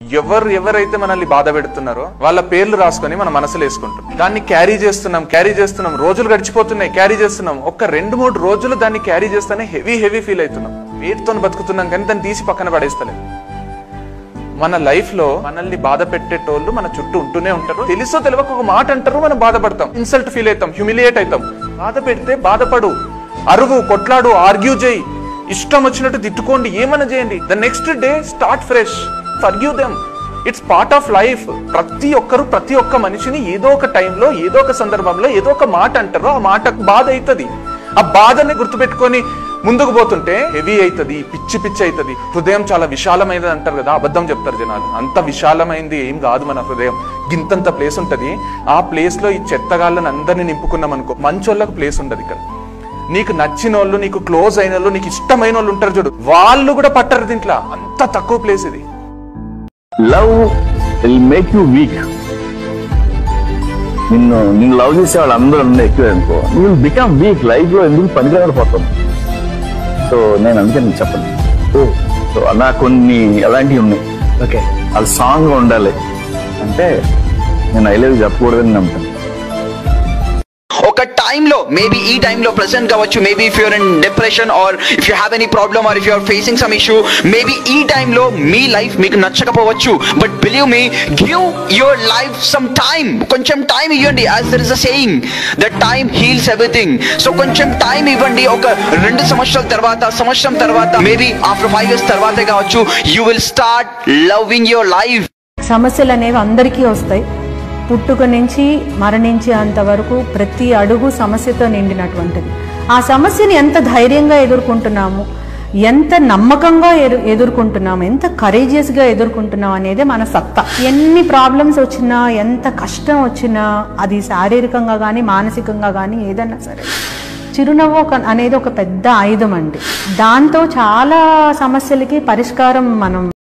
ఎవరు ఎవరైతే మనల్ని బాధ పెడుతున్నారో వాళ్ళ పేర్లు రాసుకొని మన మనసులో వేసుకుంటాం దాన్ని క్యారీ చేస్తున్నాం క్యారీ చేస్తున్నాం రోజులు గడిచిపోతున్నాయి క్యారీ చేస్తున్నాం ఒక్క రెండు మూడు రోజులు దాన్ని క్యారీ చేస్తేనే హెవీ హెవీ ఫీల్ అవుతున్నాం వేటితో బతుకుతున్నాం కానీ దాన్ని తీసి పక్కన పడేస్తలేదు మన లైఫ్ లో మనల్ని బాధ పెట్టేటోళ్ళు మన చుట్టూ ఉంటూనే ఉంటారు తెలుసో తెలియక ఒక మాట అంటారు మనం బాధపడతాం ఇన్సల్ట్ ఫీల్ అవుతాం హ్యూమిలియేట్ అవుతాం బాధ పెడితే బాధపడు అరువు కొట్లాడు ఆర్గ్యూ చేయి ఇష్టం వచ్చినట్టు తిట్టుకోండి ఏమైనా చేయండి the next day start fresh forgive them it's part of life ప్రతి ఒక్కరు ప్రతి ఒక్క మనిషిని ఏదో ఒక టైంలో ఏదో ఒక సందర్భంలో ఏదో ఒక మాట అంటారో ఆ మాటకు బాధ అవుతుంది ఆ బాధని గుర్తుపెట్టుకొని ముందుకు పోతుంటే హెవీ అవుతుంది పిచ్చి పిచ్చి అవుతుంది హృదయం చాలా విశాలమైనది అంటారు కదా అబద్ధం చెప్తారు జనాలు అంత విశాలమైంది ఏం కాదు మన హృదయం గింతంత ప్లేస్ ఉంటది ఆ ప్లేస్ లో ఈ చెత్తగాళ్ళని అందరినీ నింపుకున్నాం అనుకో మంచోళ్ళకు ప్లేస్ ఉండదు ఇక్కడ నీకు నచ్చిన వాళ్ళు నీకు క్లోజ్ అయిన వాళ్ళు నీకు ఇష్టమైన వాళ్ళు ఉంటారు చూడు వాళ్ళు కూడా పట్టరు దీంట్లో అంత తక్కువ ప్లేస్ ఇది love will make you weak నిన్ను నిన్ను లవ్ చేసే వాళ్ళు అందరూ ఉన్న ఎక్కువ అనుకో you will become weak life లో ఎందుకు పనికిరాకపోతాం సో నేను అందుకే నీకు చెప్పను సో అలా కొన్ని అలాంటివి ఉన్నాయి ఓకే అది సాంగ్ ఉండాలి అంటే నేను ఐ లవ్ చెప్పకూడదని నమ్ముతాను ఒక టైంలో మేబీ ఈ టైంలో ప్రెసెంట్ కావచ్చు maybe if you're in depression or if you have any problem or if you're facing some issue maybe ఈ టైంలో మీ లైఫ్ మీకు నచ్చకపోవచ్చు but believe me give your life some time కొంచెం టైం ఇవ్వండి as there is a saying the time heals everything so కొంచెం time ఇవ్వండి ఒక రెండు సంవత్సరాల తర్వాత సంవత్సరం తర్వాత మేబీ ఆఫ్టర్ ఫైవ్ ఇయర్స్ తర్వాతే కావచ్చు you will start loving your life సమస్యలు అనేవి అందరికీ వస్తాయి పుట్టుక నుంచి మరణించేంత వరకు ప్రతి అడుగు సమస్యతో నిండినటువంటిది ఆ సమస్యని ఎంత ధైర్యంగా ఎదుర్కొంటున్నాము ఎంత నమ్మకంగా ఎదు ఎదుర్కొంటున్నాము ఎంత కరేజియస్గా ఎదుర్కొంటున్నాం అనేది మన సత్తా ఎన్ని ప్రాబ్లమ్స్ వచ్చినా ఎంత కష్టం వచ్చినా అది శారీరకంగా కానీ మానసికంగా కానీ ఏదన్నా సరే చిరునవ్వు ఒక అనేది ఒక పెద్ద ఆయుధం అండి దాంతో చాలా సమస్యలకి పరిష్కారం మనం